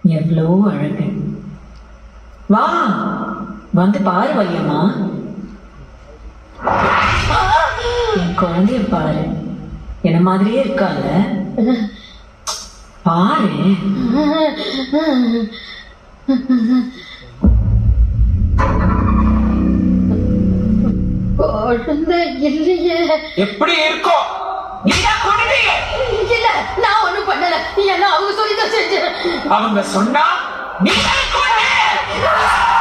எவ்வளோ அழகு வா வந்து பாரு வையம்மா என் குழந்தைய பாரு என்ன மாதிரியே இருக்கால பாரு குழந்தை இல்லையே எப்படி இருக்கும் நீதான் கொண்டுட்டீங்க இல்ல நான் ஒண்ணும் பண்ணல ஏன்னா அவங்க சொல்லிதான் செஞ்சேன் அவங்க சொன்னா நீ கொண்டு